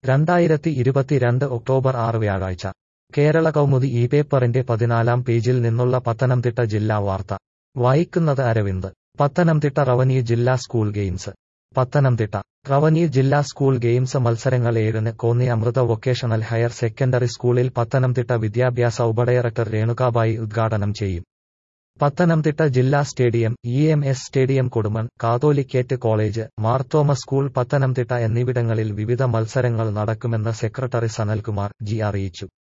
രണ്ടായിരത്തി ഇരുപത്തിരണ്ട് ഒക്ടോബർ ആറ് വ്യാഴാഴ്ച കേരള കൗമുദി ഈ പേപ്പറിന്റെ പതിനാലാം പേജിൽ നിന്നുള്ള പത്തനംതിട്ട ജില്ലാ വാർത്ത വായിക്കുന്നത് അരവിന്ദ് പത്തനംതിട്ട റവന്യൂ ജില്ലാ സ്കൂൾ ഗെയിംസ് പത്തനംതിട്ട റവന്യൂ ജില്ലാ സ്കൂൾ ഗെയിംസ് മത്സരങ്ങൾ ഏഴിന് Konni Amrita vocational higher secondary സ്കൂളിൽ പത്തനംതിട്ട വിദ്യാഭ്യാസ ഉപഡയറക്ടർ രേണുകാബായി ഉദ്ഘാടനം ചെയ്യും പത്തനംതിട്ട ജില്ലാ stadium E M S stadium Kodumon catholicate college Marthoma school Pathanamthitta എന്നിവിടങ്ങളിൽ വിവിധ മത്സരങ്ങൾ നടക്കുമെന്ന് സെക്രട്ടറി സനൽകുമാർ ജി അറിയിച്ചു